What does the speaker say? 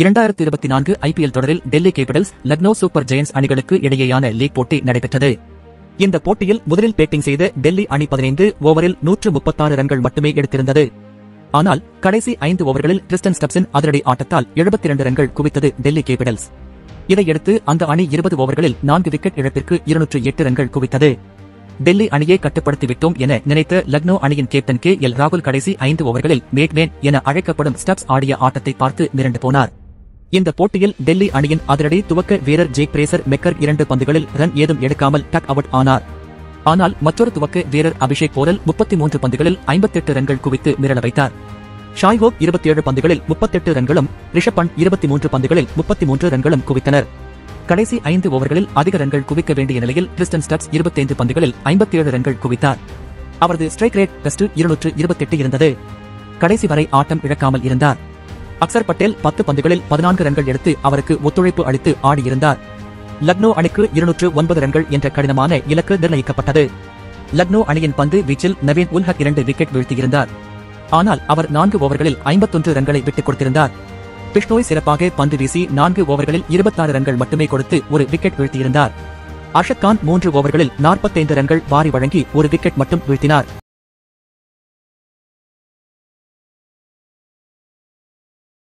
இரண்டாயிரத்தி இருபத்தி நான்கு ஐபிஎல் தொடரில் Delhi Capitals Lucknow Super Giants அணிகளுக்கு இடையேயான லீக் போட்டி நடைபெற்றது இந்த போட்டியில் முதலில் பேட்டிங் செய்த டெல்லி அணி பதினைந்து ஓவரில் நூற்று முப்பத்தாறு ரன்கள் மட்டுமே எடுத்திருந்தது ஆனால் கடைசி ஐந்து ஓவர்களில் கிறிஸ்டன் ஸ்டப்ஸின் அதிரடி ஆட்டத்தால் எழுபத்தி இரண்டு ரன்கள் குவித்தது டெல்லி கேபிட்டல்ஸ் இதையடுத்து அந்த அணி இருபது ஓவர்களில் நான்கு விக்கெட் இழப்பிற்கு இருநூற்று எட்டு ரன்கள் குவித்தது டெல்லி அணியை கட்டுப்படுத்தி விட்டோம் என நினைத்த லக்னோ அணியின் கேப்டன் கே எல் ராகுல் கடைசி ஐந்து ஓவர்களில் மேட்மேன் என அழைக்கப்படும் ஸ்டப்ஸ் ஆடிய ஆட்டத்தை பார்த்து மிரண்டு போனார் இந்த போட்டியில் டெல்லி அணியின் அதிரடி துவக்க வீரர் ஜேக் பிரேசர் மெக்கர் இரண்டு பந்துகளில் ரன் ஏதும் எடுக்காமல் டக் அவுட் ஆனார் ஆனால் மற்றொரு துவக்க வீரர் அபிஷேக் போரல் முப்பத்தி மூன்று பந்துகளில் ஐம்பத்தெட்டு ரன்கள் குவித்து மிரள வைத்தார் ஷாய்ஹோப் இருபத்தி ஏழு பந்துகளில் முப்பத்தெட்டு ரன்களும் ரிஷப் பண்ட் இருபத்தி மூன்று பந்துகளில் முப்பத்தி மூன்று ரன்களும் குவித்தனர் கடைசி ஐந்து ஓவர்களில் அதிக ரன்கள் குவிக்க வேண்டிய நிலையில் கிறிஸ்டன் ஸ்டப்ஸ் இருபத்தைந்து பந்துகளில் ஐம்பத்தி ஏழு ரன்கள் குவித்தார் அவரது ஸ்ட்ரைக் ரேட் டெஸ்ட் இருநூற்று இருபத்தெட்டு இருந்தது கடைசி வரை ஆட்டம் இழக்காமல் இருந்தார் அக்சர் பட்டேல் பத்து பந்துகளில் பதினான்கு ரன்கள் எடுத்து அவருக்கு ஒத்துழைப்பு அளித்து ஆடியிருந்தார் லக்னோ அணிக்கு இருநூற்று ஒன்பது ரன்கள் என்ற கடினமான இலக்கு நிர்ணயிக்கப்பட்டது லக்னோ அணியின் பந்து வீச்சில் நவீன் உல்ஹக் இரண்டு விக்கெட் வீழ்த்தியிருந்தார் ஆனால் அவர் நான்கு ஓவர்களில் ஐம்பத்தொன்று ரன்களை விட்டுக் கொடுத்திருந்தார் பிஷ்னோய் சிறப்பாக பந்து வீசி நான்கு ஓவர்களில் இருபத்தாறு ரன்கள் மட்டுமே கொடுத்து ஒரு விக்கெட் வீழ்த்தியிருந்தார் அர்ஷத் கான் மூன்று ஓவர்களில் நாற்பத்தைந்து ரன்கள் வாரி வழங்கி ஒரு விக்கெட் மட்டும் வீழ்த்தினார்